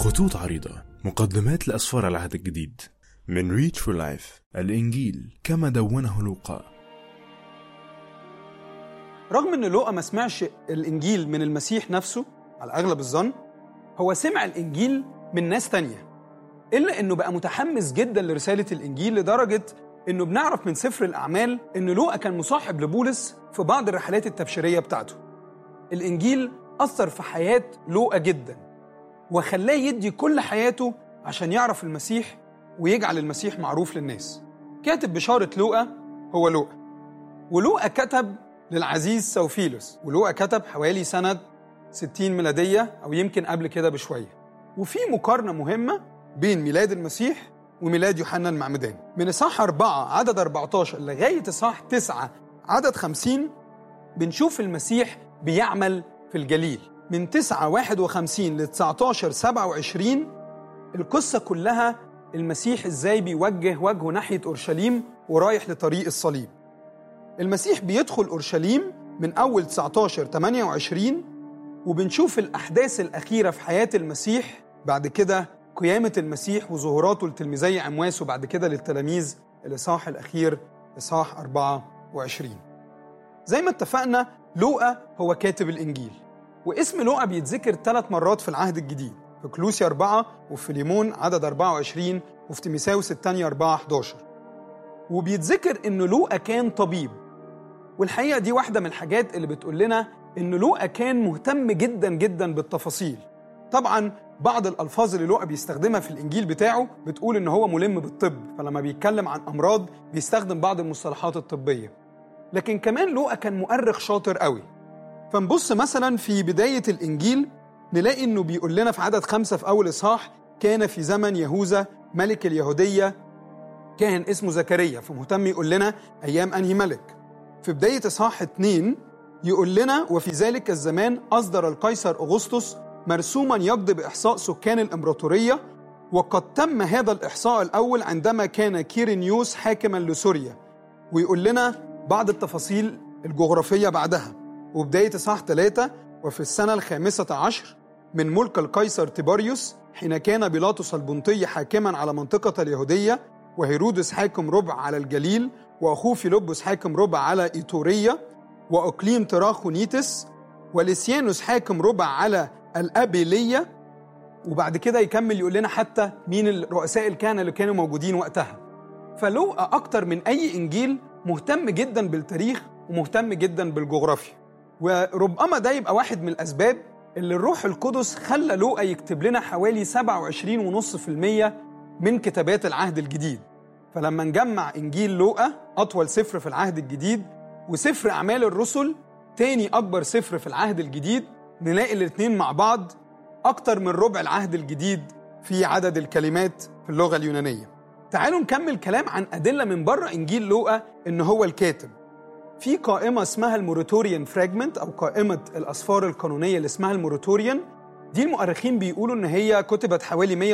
خطوط عريضة مقدمات لأسفار العهد الجديد من ريتش فور لايف الإنجيل كما دونه لوقا رغم ان لوقا ما سمعش الانجيل من المسيح نفسه على اغلب الظن هو سمع الانجيل من ناس تانية الا انه بقى متحمس جدا لرساله الانجيل لدرجه انه بنعرف من سفر الاعمال ان لوقا كان مصاحب لبولس في بعض الرحلات التبشيريه بتاعته الانجيل اثر في حياه لوقا جدا وخلاه يدي كل حياته عشان يعرف المسيح ويجعل المسيح معروف للناس كاتب بشاره لوقا هو لوقا ولوقا كتب للعزيز سوفيلوس ولوقا كتب حوالي سنة 60 ميلادية أو يمكن قبل كده بشوية وفي مقارنة مهمة بين ميلاد المسيح وميلاد يوحنا المعمدان من إصحاح 4 عدد 14 لغاية إصحاح 9 عدد 50 بنشوف المسيح بيعمل في الجليل من 9 51 ل 19 27 القصة كلها المسيح ازاي بيوجه وجهه ناحية أورشليم ورايح لطريق الصليب المسيح بيدخل اورشليم من اول 19 28 وبنشوف الاحداث الاخيره في حياه المسيح بعد كده قيامه المسيح وظهوراته لتلميذي عمواس وبعد كده للتلاميذ الاصحاح الاخير اصحاح 24 زي ما اتفقنا لوقا هو كاتب الانجيل واسم لوقا بيتذكر ثلاث مرات في العهد الجديد في كلوسي 4 وفي ليمون عدد 24 وفي تيميساوس الثانية 4 11 وبيتذكر ان لوقا كان طبيب والحقيقه دي واحده من الحاجات اللي بتقول لنا ان لوقا كان مهتم جدا جدا بالتفاصيل طبعا بعض الالفاظ اللي لوقا بيستخدمها في الانجيل بتاعه بتقول ان هو ملم بالطب فلما بيتكلم عن امراض بيستخدم بعض المصطلحات الطبيه لكن كمان لوقا كان مؤرخ شاطر قوي فنبص مثلا في بدايه الانجيل نلاقي انه بيقول لنا في عدد خمسة في اول اصحاح كان في زمن يهوذا ملك اليهوديه كاهن اسمه زكريا فمهتم يقول لنا ايام انهي ملك في بداية إصحاح 2 يقول لنا وفي ذلك الزمان أصدر القيصر أغسطس مرسوما يقضي بإحصاء سكان الإمبراطورية وقد تم هذا الإحصاء الأول عندما كان كيرينيوس حاكما لسوريا ويقول لنا بعض التفاصيل الجغرافية بعدها وبداية إصحاح 3 وفي السنة الخامسة عشر من ملك القيصر تيباريوس حين كان بيلاطس البنطي حاكما على منطقة اليهودية وهيرودس حاكم ربع على الجليل واخوه فيلبس حاكم ربع على ايتوريا واقليم تراخونيتس ولسيانوس حاكم ربع على الابيليه وبعد كده يكمل يقول لنا حتى مين الرؤساء الكهنه اللي كانوا موجودين وقتها فلوقا اكتر من اي انجيل مهتم جدا بالتاريخ ومهتم جدا بالجغرافيا وربما ده يبقى واحد من الاسباب اللي الروح القدس خلى لوقا يكتب لنا حوالي 27.5% من كتابات العهد الجديد فلما نجمع انجيل لوقا اطول سفر في العهد الجديد وسفر اعمال الرسل تاني اكبر سفر في العهد الجديد نلاقي الاثنين مع بعض اكتر من ربع العهد الجديد في عدد الكلمات في اللغه اليونانيه تعالوا نكمل كلام عن ادله من بره انجيل لوقا ان هو الكاتب في قائمه اسمها الموريتوريان فراجمنت او قائمه الاسفار القانونيه اللي اسمها الموريتوريان دي المؤرخين بيقولوا ان هي كتبت حوالي